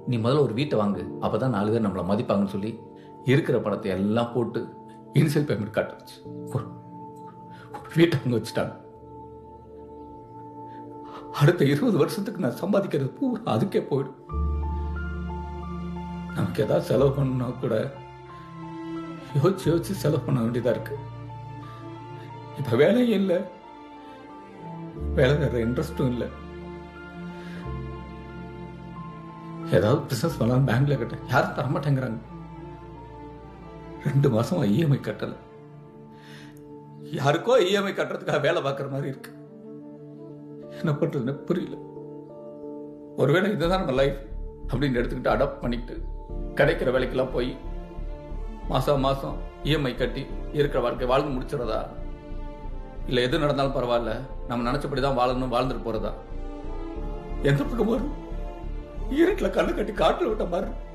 நீ முதல்ல ஒரு வீட்டை வாங்கு அப்பதான் நாலு பேர் நம்மளை மதிப்பாங்கன்னு சொல்லி இருக்கிற படத்தை எல்லாம் போட்டு இனிஷியல் பேமெண்ட் கட்ட வச்சு ஒரு ஒரு வீட்டை வாங்க வச்சுட்டாங்க அடுத்த இருபது வருஷத்துக்கு நான் சம்பாதிக்கிறது பூரா அதுக்கே போயிடும் நமக்கு ஏதாவது செலவு பண்ணணும்னா கூட யோசிச்சு யோசிச்சு செலவு பண்ண வேண்டியதா இருக்கு இப்ப வேலையும் இல்லை வேலை வேற இன்ட்ரெஸ்டும் இல்லை ஏதாவது பிசினஸ் பண்ணலாம் பேங்க்ல கட்ட யாரும் தரமாட்டேங்கிறாங்க ரெண்டு மாசம் இஎம்ஐ கட்டல யாருக்கோ இஎம்ஐ கட்டுறதுக்காக வேலை பார்க்குற மாதிரி இருக்கு என்ன பண்றதுன்னு புரியல ஒருவேளை இதுதான் நம்ம லைஃப் அப்படின்னு எடுத்துக்கிட்டு அடாப்ட் பண்ணிக்கிட்டு கிடைக்கிற வேலைக்கெல்லாம் போய் மாசம் மாசம் இஎம்ஐ கட்டி இருக்கிற வாழ்க்கை வாழ்ந்து முடிச்சிடறதா இல்ல எது நடந்தாலும் பரவாயில்ல நம்ம நினைச்சபடி தான் வாழணும் வாழ்ந்துட்டு போறதா எந்த பக்கம் வரும் இருட்டில் கண்ணு கட்டி காட்டுல விட்ட மாதிரி